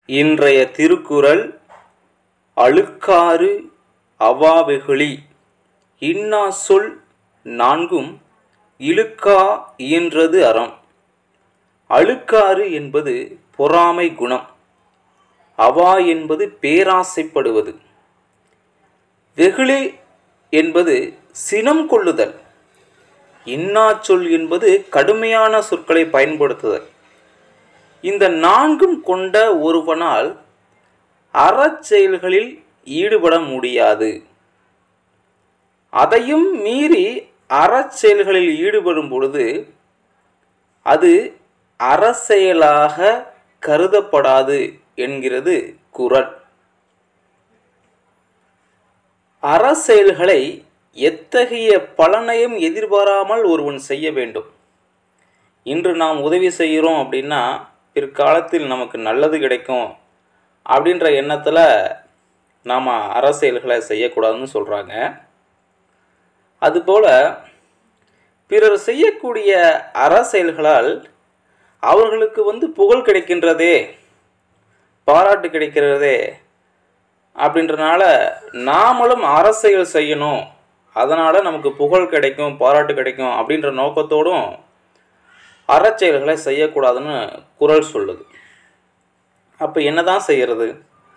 இன்றைய திருக்குறள் அழுக்காறு அவாவெகுளி இன்னா சொல் நான்கும் இழுக்கா இயன்றது அறம் அழுக்காறு என்பது பொறாமை குணம் அவா என்பது பேராசைப்படுவது வெகுளி என்பது சினம் கொள்ளுதல் இன்னா சொல் என்பது கடுமையான சொற்களை பயன்படுத்துதல் இந்த நான்கும் கொண்ட ஒருவனால் அறச்செயல்களில் ஈடுபட முடியாது அதையும் மீறி அறச்செயல்களில் ஈடுபடும் பொழுது அது அறச்செயலாக கருதப்படாது என்கிறது குறள் அறச்செயல்களை எத்தகைய பலனையும் எதிர்பாராமல் ஒருவன் செய்ய வேண்டும் இன்று நாம் உதவி செய்கிறோம் அப்படின்னா பிற்காலத்தில் நமக்கு நல்லது கிடைக்கும் அப்படின்ற எண்ணத்தில் நாம் அரசியல்களை செய்யக்கூடாதுன்னு சொல்கிறாங்க அதுபோல் பிறர் செய்யக்கூடிய அரசியல்களால் அவர்களுக்கு வந்து புகழ் கிடைக்கின்றதே பாராட்டு கிடைக்கிறதே அப்படின்றனால நாமளும் அரசியல் செய்யணும் அதனால் நமக்கு புகழ் கிடைக்கும் பாராட்டு கிடைக்கும் அப்படின்ற நோக்கத்தோடும் அறச்செயல்களை செய்யக்கூடாதுன்னு குரல் சொல்லுது அப்போ என்னதான் செய்கிறது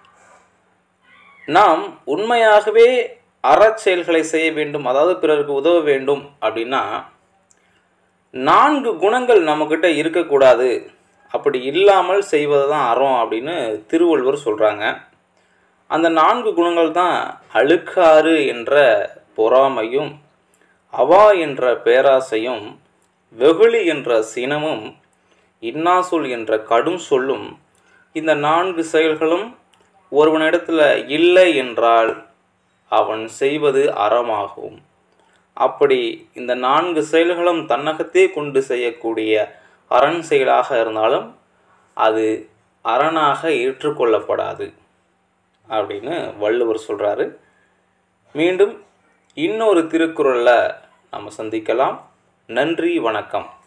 நாம் உண்மையாகவே அறச்செயல்களை செய்ய வேண்டும் அதாவது பிறருக்கு உதவ வேண்டும் அப்படின்னா நான்கு குணங்கள் நம்மக்கிட்ட இருக்கக்கூடாது அப்படி இல்லாமல் செய்வது தான் அறம் அப்படின்னு திருவள்ளுவர் சொல்கிறாங்க அந்த நான்கு குணங்கள் தான் அழுக்காறு என்ற பொறாமையும் அவா என்ற பேராசையும் வெகுளி என்ற சினமும் இன்னாசொல் என்ற கடும் சொல்லும் இந்த நான்கு செயல்களும் ஒருவனிடத்தில் இல்லை என்றால் அவன் செய்வது அறமாகும் அப்படி இந்த நான்கு செயல்களும் தன்னகத்தே கொண்டு செய்யக்கூடிய அரண் செயலாக இருந்தாலும் அது அரணாக ஏற்றுக்கொள்ளப்படாது அப்படின்னு வள்ளுவர் சொல்கிறாரு மீண்டும் இன்னொரு திருக்குறளில் நம்ம சந்திக்கலாம் நன்றி வணக்கம்